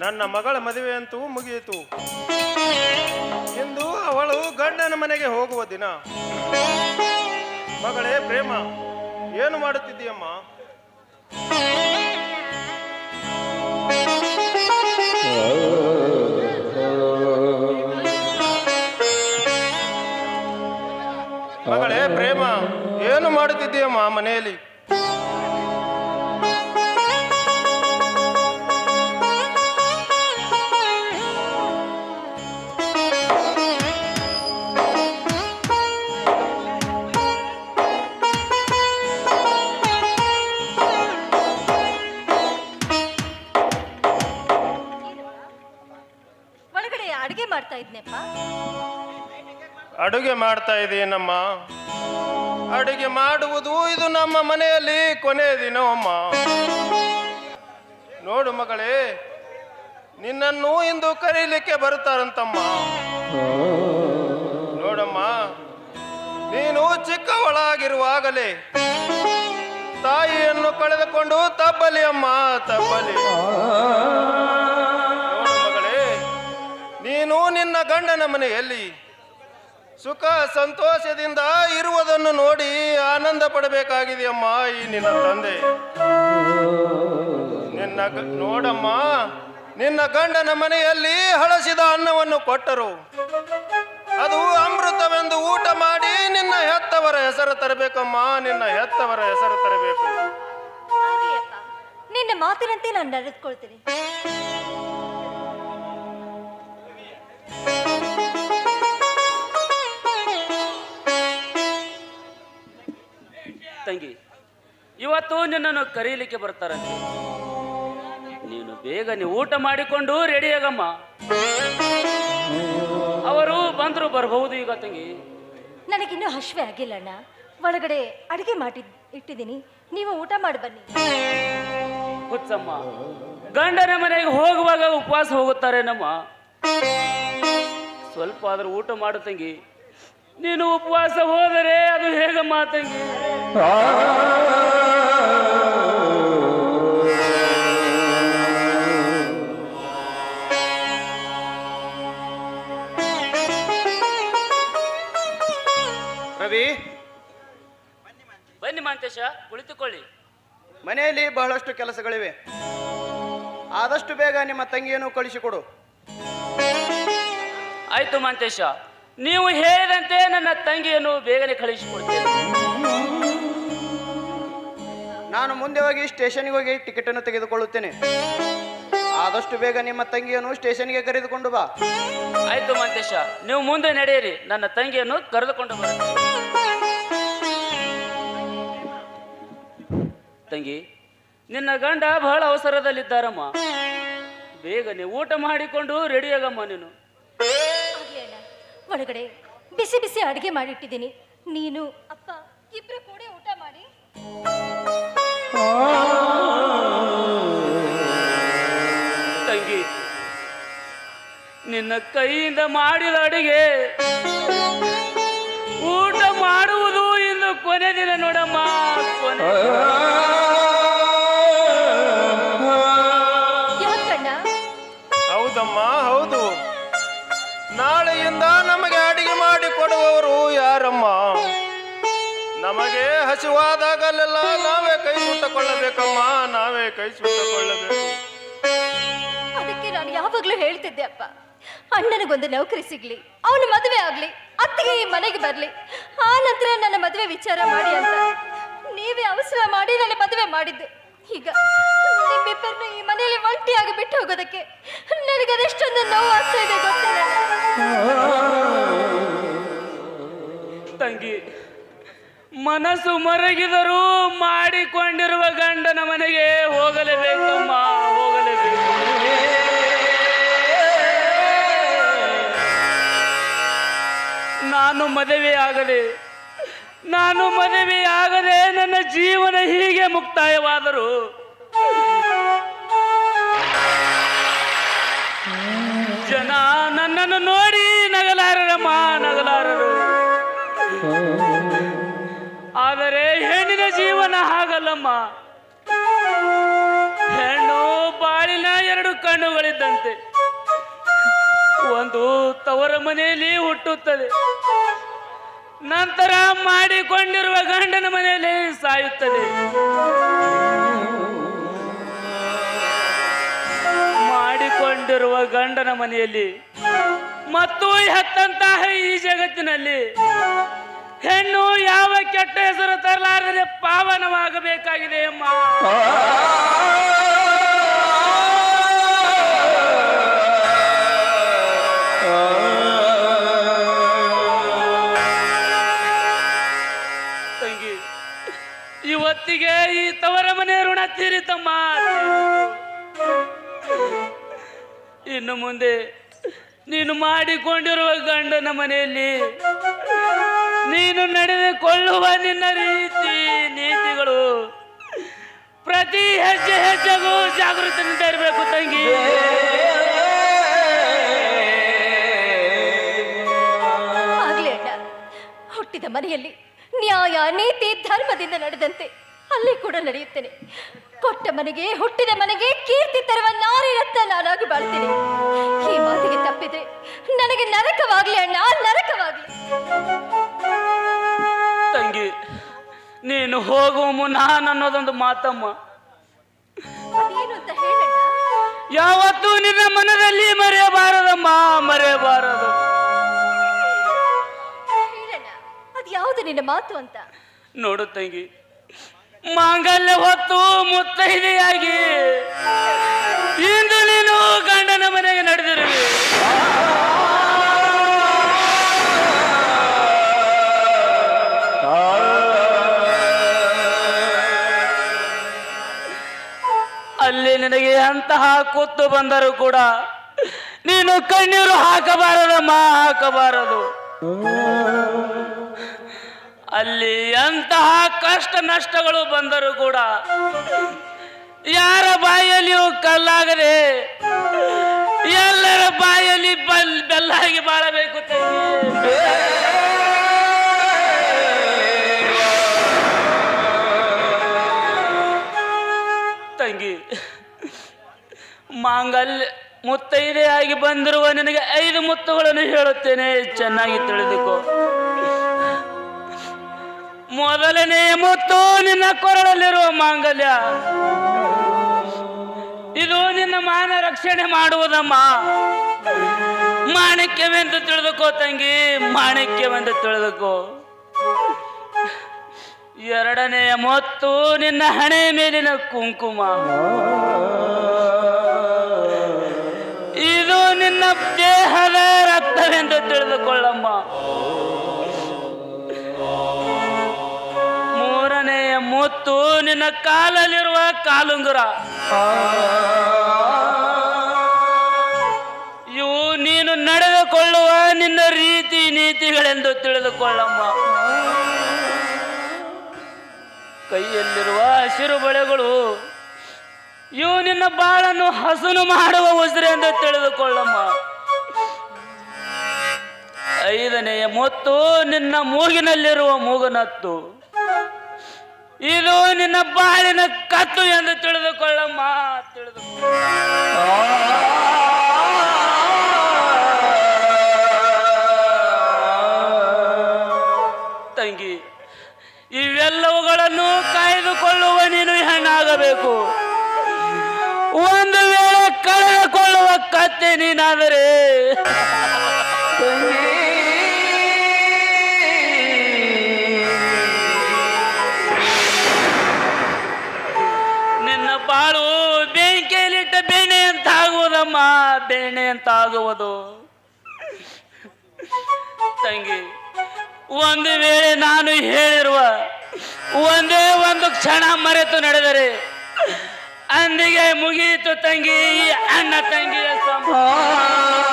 ನನ್ನ ಮಗಳ ಮದುವೆ ಅಂತೂ ಮುಗಿಯಿತು ಇಂದು ಅವಳು ಗಂಡನ ಮನೆಗೆ ಹೋಗುವ ದಿನ ಮಗಳೇ ಪ್ರೇಮ ಏನು ಮಾಡುತ್ತಿದ್ದೀಯಮ್ಮ ಮಗಳೇ ಪ್ರೇಮ ಏನು ಮಾಡುತ್ತಿದ್ದೀಯಮ್ಮ ಮನೆಯಲ್ಲಿ ಒಳಗಡೆ ಅಡುಗೆ ಮಾಡ್ತಾ ಇದ್ನೆಪ್ಪ ಅಡುಗೆ ಮಾಡ್ತಾ ಇದ್ದೀನಮ್ಮ ಅಡುಗೆ ಮಾಡುವುದು ಇದು ನಮ್ಮ ಮನೆಯಲ್ಲಿ ಕೊನೆಯ ದಿನವಮ್ಮ ನೋಡು ಮಗಳೇ ನಿನ್ನನ್ನು ಇಂದು ಕರೀಲಿಕ್ಕೆ ಬರುತ್ತಾರಂತಮ್ಮ ನೋಡಮ್ಮ ನೀನು ಚಿಕ್ಕವಳಾಗಿರುವಾಗಲೇ ತಾಯಿಯನ್ನು ಕಳೆದುಕೊಂಡು ತಬ್ಬಲಿ ಅಮ್ಮ ತಬ್ಬಲಿ ನೋಡು ಮಗಳೇ ನೀನು ನಿನ್ನ ಗಂಡನ ಮನೆಯಲ್ಲಿ ಸುಖ ಸಂತೋಷದಿಂದ ಇರುವುದನ್ನು ನೋಡಿ ಆನಂದ ಪಡಬೇಕಾಗಿದೆಯಮ್ಮ ಈ ನಿನ್ನ ತಂದೆ ನಿನ್ನ ಗ- ನೋಡಮ್ಮ ನಿನ್ನ ಗಂಡನ ಮನೆಯಲ್ಲಿ ಹಳಸಿದ ಅನ್ನವನ್ನು ಕೊಟ್ಟರು ಅದು ಅಮೃತವೆಂದು ಊಟ ಮಾಡಿ ನಿನ್ನ ಹೆತ್ತವರ ಹೆಸರು ತರಬೇಕಮ್ಮ ನಿನ್ನ ಹೆತ್ತವರ ಹೆಸರು ತರಬೇಕು ಆಗ್ಲಿಯಪ್ಪ ನಿನ್ನ ಮಾತಿನಂತೆ ನಾನು ನಡೆದುಕೊಳ್ತೀನಿ ತಂಗಿ ಇವತ್ತು ನಿನ್ನನ್ನು ಕರೀಲಿಕ್ಕೆ ಬರ್ತಾರಂತೆ ನೀನು ಬೇಗನೆ ಊಟ ಮಾಡಿಕೊಂಡು ರೆಡಿಯಾಗಮ್ಮ ಅವರು ಬಂದ್ರು ಬರಬಹುದು ಈಗ ತಂಗಿ ನನಗಿನ್ನೂ ಹಶ್ವೆ ಆಗಿಲ್ಲ ಅಣ್ಣ ಒಳಗಡೆ ಅಡುಗೆ ಮಾಡಿ ಇಟ್ಟಿದ್ದೀನಿ ನೀವು ಊಟ ಮಾಡಿ ಬನ್ನಿ ಹುಚ್ಚಮ್ಮ ಗಂಡನ ಮನೆಗೆ ಹೋಗುವಾಗ ಉಪವಾಸ ಹೋಗುತ್ತಾರೆ ನಮ್ಮ ಸ್ವಲ್ಪ ಆದ್ರೂ ಊಟ ಮಾಡು ತಂಗಿ ನೀನು ಉಪವಾಸ ಹೋದರೆ ಅದು ಹೇಗಮ್ಮ ತಂಗಿ ರವಿ ಬನ್ನಿ ಮಾಂತೇಶ ಕುಳಿತುಕೊಳ್ಳಿ ಮನೆಯಲ್ಲಿ ಬಹಳಷ್ಟು ಕೆಲಸಗಳಿವೆ ಆದಷ್ಟು ಬೇಗ ನಿಮ್ಮ ತಂಗಿಯನ್ನು ಕಳಿಸಿಕೊಡು ಆಯ್ತು ಮಾಂತೇಶ ನೀವು ಹೇಳಿದಂತೆ ನನ್ನ ತಂಗಿಯನ್ನು ಬೇಗನೆ ಕಳಿಸಿಕೊಡ್ತೇನೆ ನಾನು ಮುಂದೆ ಹೋಗಿ ಸ್ಟೇಷನ್ಗೆ ಹೋಗಿ ಟಿಕೆಟನ್ನು ತೆಗೆದುಕೊಳ್ಳುತ್ತೇನೆ ಆದಷ್ಟು ಬೇಗ ನಿಮ್ಮ ತಂಗಿಯನ್ನು ಸ್ಟೇಷನ್ಗೆ ಕರೆದುಕೊಂಡು ಬಾ ಆಯ್ತು ಮಾಂತೇಶ ನೀವು ಮುಂದೆ ನಡೆಯಿರಿ ನನ್ನ ತಂಗಿಯನ್ನು ಕರೆದುಕೊಂಡು ಬರುತ್ತೇನೆ ತಂಗಿ ನಿನ್ನ ಗಂಡ ಬಹಳ ಅವಸರದಲ್ಲಿದ್ದಾರಮ್ಮ ಬೇಗನೆ ಊಟ ಮಾಡಿಕೊಂಡು ರೆಡಿಯಾಗಮ್ಮ ನೀನು ಆಗ್ಲಿ ಅಣ್ಣ ಒಳಗಡೆ ಬಿಸಿ ಬಿಸಿ ಅಡುಗೆ ಮಾಡಿಟ್ಟಿದ್ದೀನಿ ನೀನು ಅಪ್ಪ ಇಬ್ರು ಕೂಡ ಊಟ ಮಾಡಿ ತಂಗಿ ನಿನ್ನ ಕೈಯಿಂದ ಮಾಡಿದ ಅಡಿಗೆ ಊಟ ಮಾಡುವುದು ಇಂದು ಕೊನೆ ದಿನ ನೋಡಮ್ಮ ಕೊನೆ ಯಾಕಣ್ಣ ಹೌದಮ್ಮ ಹೌದು ನಾಳೆಯಿಂದ ನಮಗೆ ಅಡಿಗೆ ಮಾಡಿ ಕೊಡುವವರು ಯಾರಮ್ಮ ನಮಗೆ ಹಸಿವಾದಾಗಲೆಲ್ಲ ನಾವೇ ಕೈ ಸುಟ್ಟಕೊಳ್ಳಬೇಕಮ್ಮ ನಾವೇ ಕೈ ಸುಟ್ಟಕೊಳ್ಳಬೇಕು ಅದಕ್ಕೆ ನಾನು ಯಾವಾಗಲೂ ಹೇಳ್ತಿದ್ದೆ ಅಪ್ಪ ಅಣ್ಣನಿಗೊಂದು ನೌಕರಿ ಸಿಗ್ಲಿ ಅವನ ಮದುವೆ ಆಗ್ಲಿ ಅತ್ತಿಗೆ ಈ ಮನೆಗೆ ಬರ್ಲಿ ಆ ನಂತರ ನನ್ನ ಮದುವೆ ವಿಚಾರ ಮಾಡಿ ಅಂತ ನೀವೇ ಅವಸರ ಮಾಡಿ ನನ್ನ ಮದುವೆ ಮಾಡಿದ್ದು ಈಗ ನಿಮ್ಮಿಬ್ಬರನ್ನು ಈ ಮನೆಯಲ್ಲಿ ಒಂಟಿಯಾಗಿ ಬಿಟ್ಟು ಹೋಗೋದಕ್ಕೆ ನನಗೆ ಅದೆಷ್ಟೊಂದು ನೋವು ಆಗ್ತಾ ಇದೆ ಗೊತ್ತಿಲ್ಲ ತಂಗಿ ಮನಸ್ಸು ಮರಗಿದರೂ ಮಾಡಿಕೊಂಡಿರುವ ಗಂಡನ ಮನೆಗೆ ಹೋಗಲೇಬೇಕಮ್ಮ ಹೋಗಲೇಬೇಕು ನಾನು ಮದುವೆ ಆಗದೆ ನಾನು ಮದುವೆ ಆಗದೆ ನನ್ನ ಜೀವನ ಹೀಗೆ ಮುಕ್ತಾಯವಾದರು ಜನ ನನ್ನನ್ನು ನೋಡಿ ನಗಲಾರರಮ್ಮ ನಗಲಾರರು ಆದರೆ ಹೆಣ್ಣಿನ ಜೀವನ ಹಾಗಲ್ಲಮ್ಮ ಹೆಣ್ಣು ಬಾಳಿನ ಎರಡು ಕಣ್ಣುಗಳಿದ್ದ ಇದ್ದಂತೆ ಒಂದು ತವರ ಮನೆಯಲ್ಲಿ ಹುಟ್ಟುತ್ತದೆ ನಂತರ ಮಾಡಿಕೊಂಡಿರುವ ಗಂಡನ ಮನೆಯಲ್ಲಿ ಸಾಯುತ್ತದೆ ಮಾಡಿಕೊಂಡಿರುವ ಗಂಡನ ಮನೆಯಲ್ಲಿ ಮತ್ತು ಹೆತ್ತಂತಹ ಈ ಜಗತ್ತಿನಲ್ಲಿ ಹೆಣ್ಣು ಯಾವ ಕೆಟ್ಟ ಹೆಸರು ತರಲಾರದೆ ಪಾವನವಾಗಬೇಕಾಗಿದೆ ಅಮ್ಮ ತಂಗಿ ಇವತ್ತಿಗೆ ಈ ತವರ ಮನೆ ಋಣ ತೀರಿತಮ್ಮ ಇನ್ನು ಮುಂದೆ ನೀನು ಮಾಡಿಕೊಂಡಿರುವ ಗಂಡನ ಮನೆಯಲ್ಲಿ ನೀನು ನಡೆದುಕೊಳ್ಳುವ ನಿನ್ನ ರೀತಿ ನೀತಿಗಳು ಪ್ರತಿ ಹೆಜ್ಜೆ ಹೆಜ್ಜೆಗೂ ಜಾಗೃತಿನಿಂದ ಇರಬೇಕು ತಂಗಿ ಆಗ್ಲಿ ಅಣ್ಣ ಹುಟ್ಟಿದ ಮನೆಯಲ್ಲಿ ನ್ಯಾಯ ನೀತಿ ಧರ್ಮದಿಂದ ನಡೆದಂತೆ ಅಲ್ಲಿ ಕೂಡ ನಡೆಯುತ್ತೇನೆ ಕೊಟ್ಟ ಮನೆಗೆ ಹುಟ್ಟಿದ ಮನೆಗೆ ಕೀರ್ತಿ ತರುವ ನಾರಿ ರತ್ನ ನಾನಾಗಿ ಬಾಳ್ತೀನಿ ಈ ಮಾತಿಗೆ ತಪ್ಪಿದ್ರೆ ನನಗೆ ನರಕವಾಗ್ಲಿ ಅಣ್ಣ ನರಕವಾಗ್ಲಿ ತಂಗಿ ನೀನು ಹೋಗುವ ಮುನ್ನ ನನ್ನದೊಂದು ಮಾತಮ್ಮ ಅದೇನು ಅಂತ ಹೇಳಣ್ಣ ಯಾವತ್ತೂ ನಿನ್ನ ಮನದಲ್ಲಿ ಮರೆಯಬಾರದಮ್ಮ ಮರೆಯಬಾರದು ಹೇಳಣ್ಣ ಅದು ಯಾವುದು ನಿನ್ನ ಮಾತು ಅಂತ ನೋಡು ತಂಗಿ ಮಾಂಗಲ್ಯ ಹೊತ್ತು ಮುತ್ತೈದೆಯಾಗಿ ಇಂದು ನೀನು ಗಂಡನ ಮನೆಗೆ ನಡೆದಿರುವೆ ಅಲ್ಲಿ ನಿನಗೆ ಅಂತಹ ಕೂತು ಬಂದರೂ ಕೂಡ ನೀನು ಕಣ್ಣೀರು ಹಾಕಬಾರದಮ್ಮ ಹಾಕಬಾರದು ಅಲ್ಲಿ ಎಂತಹ ಕಷ್ಟ ನಷ್ಟಗಳು ಬಂದರೂ ಕೂಡ ಯಾರ ಬಾಯಲ್ಲಿಯೂ ಕಲ್ಲಾಗದೆ ಎಲ್ಲರ ಬಾಯಲ್ಲಿ ಬಲ್ ಬೆಲ್ಲಾಗಿ ಬಾಳಬೇಕು ತಂಗಿ ತಂಗಿ ಮಾಂಗಲ್ಯ ಮುತ್ತೈದೆಯಾಗಿ ಬಂದಿರುವ ನಿನಗೆ ಐದು ಮುತ್ತುಗಳನ್ನು ಹೇಳುತ್ತೇನೆ ಚೆನ್ನಾಗಿ ತಿಳಿದುಕೋ ಮೊದಲನೆಯ ಮುತ್ತು ನಿನ್ನ ಕೊರಳಲ್ಲಿರುವ ಮಾಂಗಲ್ಯ ಇದು ನಿನ್ನ ಮಾನ ರಕ್ಷಣೆ ಮಾಡುವುದಮ್ಮ ಮಾಣಿಕ್ಯವೆಂದು ತಿಳಿದುಕೋ ತಂಗಿ ಮಾಣಿಕ್ಯವೆಂದು ತಿಳಿದುಕೋ ಎರಡನೆಯ ಮುತ್ತು ನಿನ್ನ ಹಣೆ ಮೇಲಿನ ಕುಂಕುಮ ಇದು ನಿನ್ನ ದೇಹದ ರಕ್ತವೆಂದು ತಿಳಿದುಕೊಳ್ಳಮ್ಮ ಮೂರನೆಯ ಮುತ್ತು ನಿನ್ನ ಕಾಲಲ್ಲಿರುವ ಕಾಲುಂಗುರ ಇವು ನೀನು ನಡೆದುಕೊಳ್ಳುವ ನಿನ್ನ ರೀತಿ ನೀತಿಗಳೆಂದು ತಿಳಿದುಕೊಳ್ಳಮ್ಮ ಕೈಯಲ್ಲಿರುವ ಹಸಿರು ಬಳೆಗಳು ಇವು ನಿನ್ನ ಬಾಳನ್ನು ಹಸನು ಮಾಡುವ ಉಸಿರು ಎಂದು ತಿಳಿದುಕೊಳ್ಳಮ್ಮ ಐದನೆಯ ಮುತ್ತು ನಿನ್ನ ಮೂಗಿನಲ್ಲಿರುವ ಮೂಗನತ್ತು ಇದು ನಿನ್ನ ಬಾಳಿನ ಕತ್ತು ಎಂದು ತಿಳಿದುಕೊಳ್ಳಮ್ಮ ತಿಳಿದು ತಂಗಿ ಇವೆಲ್ಲವುಗಳನ್ನು ಕಾಯ್ದುಕೊಳ್ಳುವ ನೀನು ಹೆಣ್ಣಾಗಬೇಕು ಒಂದು ವೇಳೆ ಕಳೆದುಕೊಳ್ಳುವ ಕತ್ತೆ ನೀನಾದರೆ ನಿನ್ನ ಬಾಳು ಬೆಂಕಿಯಲ್ಲಿಟ್ಟ ಬೆಣ್ಣೆ ಅಂತ ಆಗುವುದಮ್ಮ ಬೆಣ್ಣೆ ಅಂತ ಆಗುವುದು ತಂಗಿ ಒಂದು ವೇಳೆ ನಾನು ಹೇಳಿರುವ ಒಂದೇ ಒಂದು ಕ್ಷಣ ಮರೆತು ನಡೆದರೆ ಅಂದಿಗೆ ಮುಗಿಯಿತು ತಂಗಿ ಈ ಅಣ್ಣ ತಂಗಿಯ ಸಂಬಂಧ.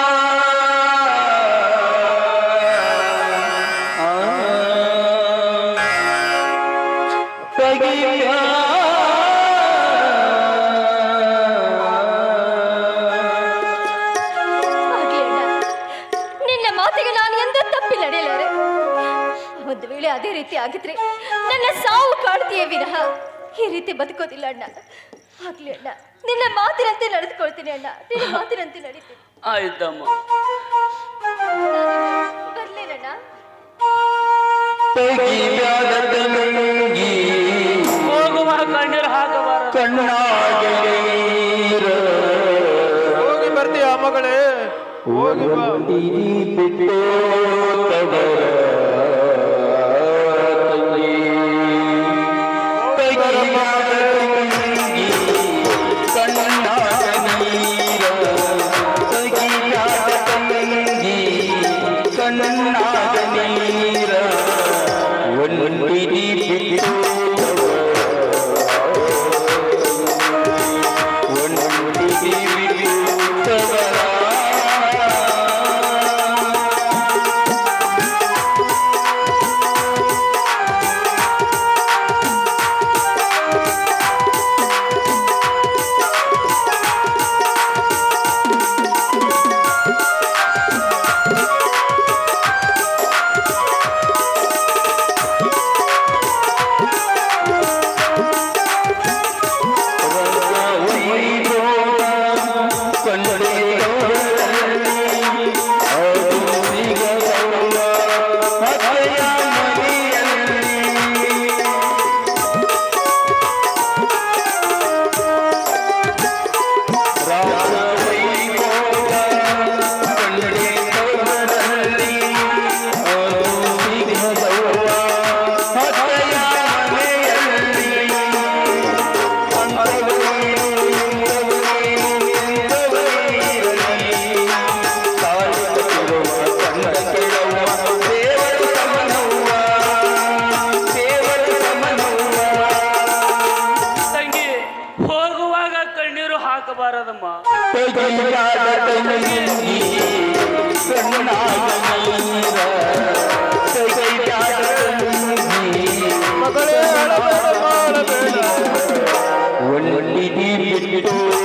ಆಗ್ಲಿ ಅಣ್ಣ ನಿನ್ನ ಮಾತಿಗೆ ನಾನು ಎಂದೂ ತಪ್ಪಿ ನಡೆಯಲಾರೆ ಒಂದು ವೇಳೆ ಅದೇ ರೀತಿ ಆಗಿದ್ರೆ ನನ್ನ ಸಾವು ಕಾಡ್ತೀಯೇ ವಿನಃ ಈ ರೀತಿ ಬದುಕೋದಿಲ್ಲ ಅಣ್ಣ ಆಗ್ಲಿ ಅಣ್ಣ ನಿನ್ನ ಮಾತಿನಂತೆ ನಡೆದುಕೊಳ್ತೀನಿ ಅಣ್ಣ ನಿನ್ನ ಮಾತಿನಂತೆ ನಡೀತೀನಿ ಆಯ್ತಮ್ಮ ಬರ್ಲೇನಣ್ಣ ಹೋಗುವ ಕಣ್ಣೀರು ಹಾಕಬಾರದು ಹೋಗಿ ಬರ್ತೀಯ ಮಗಳೇ ಹೋಗಿ ಬಾ ತಂಗಿ ಹೋಗುವಾಗ ಕಣ್ಣೀರು ಹಾಕಬಾರದಮ್ಮ ಮಗಳೇ ಅಳಬೇಡ ಅಳಬೇಡ ಒಂದಿದಿ ಬಿಟ್ಟು